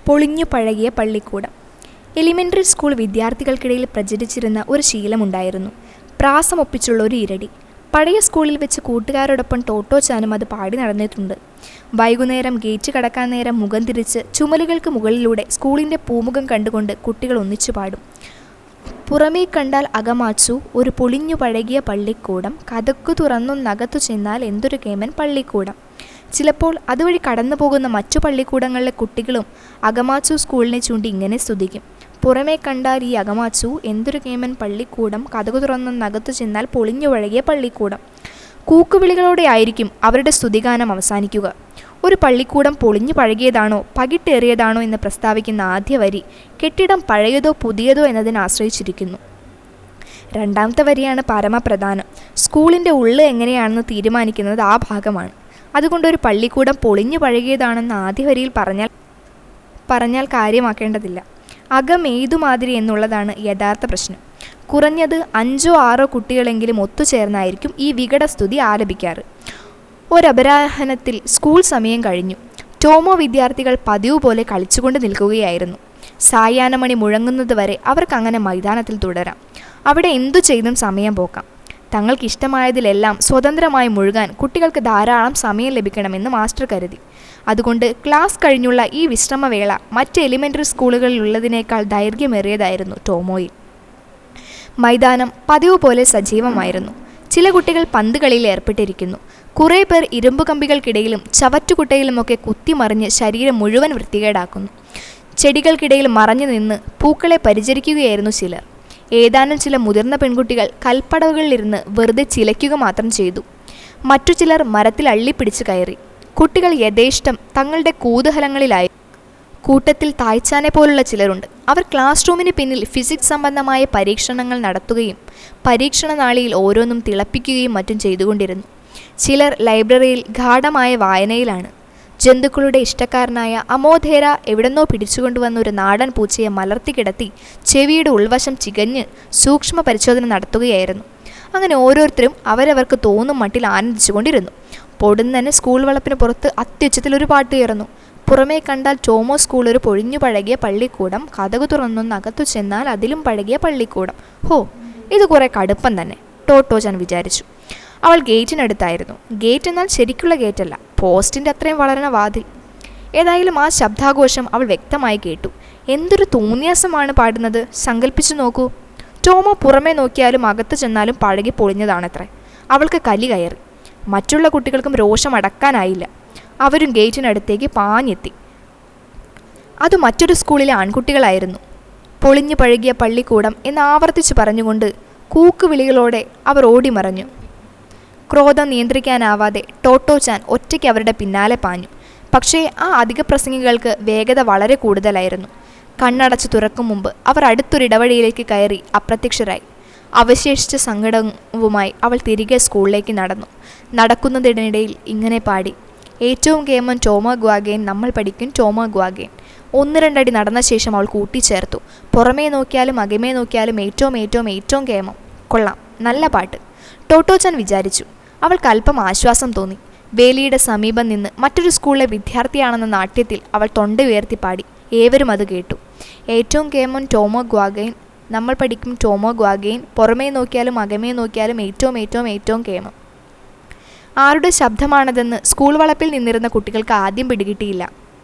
പൊളിഞ്ഞു പഴകിയ പള്ളിക്കൂടം elementary school വിദ്യാർത്ഥികൾക്കിടയിൽ പ്രചരിച്ചിരുന്ന ഒരു ശീലമുണ്ടായിരുന്നു പ്രാസമൊപ്പിച്ചുള്ള ഒരു ഇരടി പഴയ സ്കൂളിൽ വെച്ച് കൂട്ടുകാരോടൊപ്പം ടോട്ടോ ചാനും അത് പാടി നടന്നിട്ടുണ്ട് വൈകുന്നേരം ഗേറ്റ് കടക്കാൻ നേരം മുഖം തിരിച്ച് ചുമലുകൾക്ക് മുകളിലൂടെ സ്കൂളിൻ്റെ പൂമുഖം കണ്ടുകൊണ്ട് കുട്ടികൾ ഒന്നിച്ചു പാടും പുറമേ കണ്ടാൽ അകമാച്ചു ഒരു പൊളിഞ്ഞു പഴകിയ പള്ളിക്കൂടം കഥക്കു തുറന്നൊന്നകത്തു ചെന്നാൽ എന്തൊരു കേമൻ പള്ളിക്കൂടം ചിലപ്പോൾ അതുവഴി കടന്നു പോകുന്ന മറ്റു പള്ളിക്കൂടങ്ങളിലെ കുട്ടികളും അകമാച്ചു സ്കൂളിനെ ചൂണ്ടി ഇങ്ങനെ സ്തുതിക്കും പുറമേ കണ്ടാൽ ഈ അകമാച്ചു എന്തൊരു കേമൻ പള്ളിക്കൂടം കഥകു തുറന്നൊന്നകത്തു ചെന്നാൽ പൊളിഞ്ഞു പഴകിയ പള്ളിക്കൂടം കൂക്കുവിളികളോടെ ആയിരിക്കും അവരുടെ സ്തുതിഗാനം അവസാനിക്കുക ഒരു പള്ളിക്കൂടം പൊളിഞ്ഞു പഴകിയതാണോ പകിട്ടേറിയതാണോ എന്ന് പ്രസ്താവിക്കുന്ന ആദ്യ വരി കെട്ടിടം പഴയതോ പുതിയതോ എന്നതിനെ ആശ്രയിച്ചിരിക്കുന്നു രണ്ടാമത്തെ വരിയാണ് പരമപ്രധാനം സ്കൂളിൻ്റെ ഉള്ള് എങ്ങനെയാണെന്ന് തീരുമാനിക്കുന്നത് ആ ഭാഗമാണ് അതുകൊണ്ട് ഒരു പള്ളിക്കൂടം പൊളിഞ്ഞു പഴകിയതാണെന്ന് ആദ്യ വരിയിൽ പറഞ്ഞാൽ പറഞ്ഞാൽ കാര്യമാക്കേണ്ടതില്ല അകം ഏതുമാതിരി എന്നുള്ളതാണ് യഥാർത്ഥ പ്രശ്നം കുറഞ്ഞത് അഞ്ചോ ആറോ കുട്ടികളെങ്കിലും ഒത്തുചേർന്നായിരിക്കും ഈ വികടസ്തുതി ആലപിക്കാറ് ഒരപരാഹനത്തിൽ സ്കൂൾ സമയം കഴിഞ്ഞു ടോമോ വിദ്യാർത്ഥികൾ പതിവ് പോലെ കളിച്ചുകൊണ്ട് നിൽക്കുകയായിരുന്നു സായാഹ്നമണി മുഴങ്ങുന്നത് വരെ അവർക്കങ്ങനെ മൈതാനത്തിൽ തുടരാം അവിടെ എന്തു ചെയ്തും സമയം പോക്കാം തങ്ങൾക്കിഷ്ടമായതിലെല്ലാം സ്വതന്ത്രമായി മുഴുകാൻ കുട്ടികൾക്ക് ധാരാളം സമയം ലഭിക്കണമെന്ന് മാസ്റ്റർ കരുതി അതുകൊണ്ട് ക്ലാസ് കഴിഞ്ഞുള്ള ഈ വിശ്രമവേള മറ്റ് എലിമെൻ്ററി സ്കൂളുകളിലുള്ളതിനേക്കാൾ ദൈർഘ്യമേറിയതായിരുന്നു ടോമോയിൽ മൈതാനം പതിവ് പോലെ സജീവമായിരുന്നു ചില കുട്ടികൾ പന്ത് കളിയിൽ ഏർപ്പെട്ടിരിക്കുന്നു കുറേ പേർ ഇരുമ്പ് കമ്പികൾക്കിടയിലും ചവറ്റുകുട്ടയിലുമൊക്കെ കുത്തിമറിഞ്ഞ് ശരീരം മുഴുവൻ വൃത്തികേടാക്കുന്നു ചെടികൾക്കിടയിൽ മറഞ്ഞു നിന്ന് പൂക്കളെ പരിചരിക്കുകയായിരുന്നു ചിലർ ഏതാനും ചില മുതിർന്ന പെൺകുട്ടികൾ കൽപ്പടവുകളിലിരുന്ന് വെറുതെ ചിലയ്ക്കുക മാത്രം ചെയ്തു മറ്റു ചിലർ മരത്തിൽ അള്ളിപ്പിടിച്ച് കയറി കുട്ടികൾ യഥേഷ്ടം തങ്ങളുടെ കൂതൂഹലങ്ങളിലായി കൂട്ടത്തിൽ തായ്ച്ചാനെ പോലുള്ള ചിലരുണ്ട് അവർ ക്ലാസ് റൂമിന് പിന്നിൽ ഫിസിക്സ് സംബന്ധമായ പരീക്ഷണങ്ങൾ നടത്തുകയും പരീക്ഷണ നാളിയിൽ ഓരോന്നും തിളപ്പിക്കുകയും മറ്റും ചെയ്തുകൊണ്ടിരുന്നു ചിലർ ലൈബ്രറിയിൽ ഗാഠമായ വായനയിലാണ് ജന്തുക്കളുടെ ഇഷ്ടക്കാരനായ അമോധേര എവിടെന്നോ പിടിച്ചുകൊണ്ടുവന്ന ഒരു നാടൻ പൂച്ചയെ മലർത്തി കിടത്തി ചെവിയുടെ ഉൾവശം ചികഞ്ഞ് സൂക്ഷ്മ പരിശോധന നടത്തുകയായിരുന്നു അങ്ങനെ ഓരോരുത്തരും അവരവർക്ക് തോന്നും മട്ടിൽ ആനന്ദിച്ചുകൊണ്ടിരുന്നു പൊടുന്നനെ സ്കൂൾ വളപ്പിന് പുറത്ത് അത്യുച്ചത്തിൽ ഒരു പാട്ട് ഉയർന്നു പുറമേ കണ്ടാൽ ടോമോ സ്കൂൾ ഒരു പൊഴിഞ്ഞു പഴകിയ പള്ളിക്കൂടം കഥകു തുറന്നൊന്ന് അകത്തു ചെന്നാൽ അതിലും പഴകിയ പള്ളിക്കൂടം ഹോ ഇത് കുറെ കടുപ്പം തന്നെ ടോട്ടോ ഞാൻ വിചാരിച്ചു അവൾ ഗേറ്റിനടുത്തായിരുന്നു ഗേറ്റ് എന്നാൽ ശരിക്കുള്ള ഗേറ്റല്ല പോസ്റ്റിൻ്റെ അത്രയും വളരണ വാതിൽ ഏതായാലും ആ ശബ്ദാഘോഷം അവൾ വ്യക്തമായി കേട്ടു എന്തൊരു തോന്നിയാസമാണ് പാടുന്നത് സങ്കല്പിച്ചു നോക്കൂ ടോമോ പുറമേ നോക്കിയാലും അകത്ത് ചെന്നാലും പഴകി പൊളിഞ്ഞതാണത്രേ അവൾക്ക് കലി കയറി മറ്റുള്ള കുട്ടികൾക്കും രോഷം അടക്കാനായില്ല അവരും ഗേറ്റിനടുത്തേക്ക് പാഞ്ഞെത്തി അത് മറ്റൊരു സ്കൂളിലെ ആൺകുട്ടികളായിരുന്നു പൊളിഞ്ഞു പഴകിയ പള്ളിക്കൂടം എന്ന് ആവർത്തിച്ചു പറഞ്ഞുകൊണ്ട് കൂക്കുവിളികളോടെ അവർ ഓടിമറഞ്ഞു ക്രോധം നിയന്ത്രിക്കാനാവാതെ ടോട്ടോ ചാൻ ഒറ്റയ്ക്ക് അവരുടെ പിന്നാലെ പാഞ്ഞു പക്ഷേ ആ അധിക പ്രസംഗികൾക്ക് വേഗത വളരെ കൂടുതലായിരുന്നു കണ്ണടച്ച് തുറക്കും മുമ്പ് അവർ അടുത്തൊരിടവഴിയിലേക്ക് കയറി അപ്രത്യക്ഷരായി അവശേഷിച്ച സങ്കടവുമായി അവൾ തിരികെ സ്കൂളിലേക്ക് നടന്നു നടക്കുന്നതിനിടയിൽ ഇങ്ങനെ പാടി ഏറ്റവും കേമൻ ടോമ ഗ്വാഗേൻ നമ്മൾ പഠിക്കും ടോമ ഗ്വാഗേൻ ഒന്ന് രണ്ടടി നടന്ന ശേഷം അവൾ കൂട്ടിച്ചേർത്തു പുറമേ നോക്കിയാലും അകമേ നോക്കിയാലും ഏറ്റവും ഏറ്റവും ഏറ്റവും കേമം കൊള്ളാം നല്ല പാട്ട് ടോട്ടോച്ചൻ വിചാരിച്ചു അവൾക്ക് അല്പം ആശ്വാസം തോന്നി വേലിയുടെ സമീപം നിന്ന് മറ്റൊരു സ്കൂളിലെ വിദ്യാർത്ഥിയാണെന്ന നാട്യത്തിൽ അവൾ തൊണ്ട ഉയർത്തി പാടി ഏവരും അത് കേട്ടു ഏറ്റവും കേമൻ ടോമോ ഗ്വാഗൈൻ നമ്മൾ പഠിക്കും ടോമോ ഗ്വാഗൈൻ പുറമേ നോക്കിയാലും അകമേ നോക്കിയാലും ഏറ്റവും ഏറ്റവും ഏറ്റവും കേമം ആരുടെ ശബ്ദമാണതെന്ന് സ്കൂൾ വളപ്പിൽ നിന്നിരുന്ന കുട്ടികൾക്ക് ആദ്യം പിടികിട്ടിയില്ല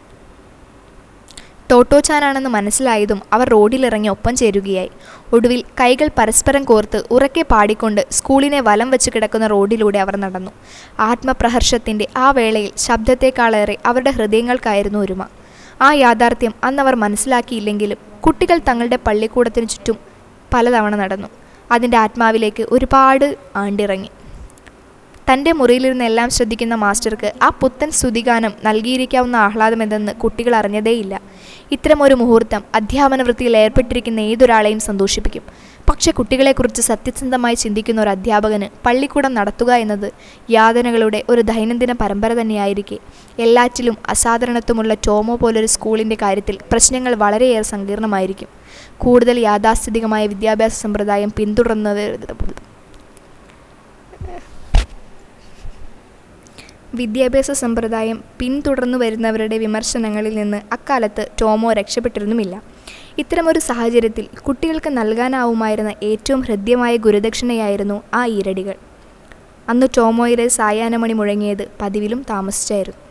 ടോട്ടോച്ചാനാണെന്ന് മനസ്സിലായതും അവർ റോഡിലിറങ്ങി ഒപ്പം ചേരുകയായി ഒടുവിൽ കൈകൾ പരസ്പരം കോർത്ത് ഉറക്കെ പാടിക്കൊണ്ട് സ്കൂളിനെ വലം വെച്ച് കിടക്കുന്ന റോഡിലൂടെ അവർ നടന്നു ആത്മപ്രഹർഷത്തിൻ്റെ ആ വേളയിൽ ശബ്ദത്തെക്കാളേറെ അവരുടെ ഹൃദയങ്ങൾക്കായിരുന്നു ഒരുമ ആ യാഥാർത്ഥ്യം അന്നവർ മനസ്സിലാക്കിയില്ലെങ്കിലും കുട്ടികൾ തങ്ങളുടെ പള്ളിക്കൂടത്തിനു ചുറ്റും പലതവണ നടന്നു അതിൻ്റെ ആത്മാവിലേക്ക് ഒരുപാട് ആണ്ടിറങ്ങി തൻ്റെ മുറിയിലിരുന്ന് എല്ലാം ശ്രദ്ധിക്കുന്ന മാസ്റ്റർക്ക് ആ പുത്തൻ സ്തുതിഗാനം നൽകിയിരിക്കാവുന്ന ആഹ്ലാദമെന്തെന്ന് കുട്ടികൾ അറിഞ്ഞതേയില്ല ഇത്തരമൊരു മുഹൂർത്തം അധ്യാപന വൃത്തിയിൽ ഏർപ്പെട്ടിരിക്കുന്ന ഏതൊരാളെയും സന്തോഷിപ്പിക്കും പക്ഷെ കുട്ടികളെക്കുറിച്ച് സത്യസന്ധമായി ചിന്തിക്കുന്ന ഒരു അധ്യാപകന് പള്ളിക്കൂടം നടത്തുക എന്നത് യാതനകളുടെ ഒരു ദൈനംദിന പരമ്പര തന്നെയായിരിക്കെ എല്ലാറ്റിലും അസാധാരണത്വമുള്ള ടോമോ പോലൊരു സ്കൂളിൻ്റെ കാര്യത്തിൽ പ്രശ്നങ്ങൾ വളരെയേറെ സങ്കീർണമായിരിക്കും കൂടുതൽ യാഥാസ്ഥിതികമായ വിദ്യാഭ്യാസ സമ്പ്രദായം പിന്തുടർന്നത് വിദ്യാഭ്യാസ സമ്പ്രദായം പിന്തുടർന്നു വരുന്നവരുടെ വിമർശനങ്ങളിൽ നിന്ന് അക്കാലത്ത് ടോമോ രക്ഷപ്പെട്ടിരുന്നുമില്ല ഇത്തരമൊരു സാഹചര്യത്തിൽ കുട്ടികൾക്ക് നൽകാനാവുമായിരുന്ന ഏറ്റവും ഹൃദ്യമായ ഗുരുദക്ഷിണയായിരുന്നു ആ ഈരടികൾ അന്ന് ടോമോയുടെ സായാഹ്നമണി മുഴങ്ങിയത് പതിവിലും താമസിച്ചായിരുന്നു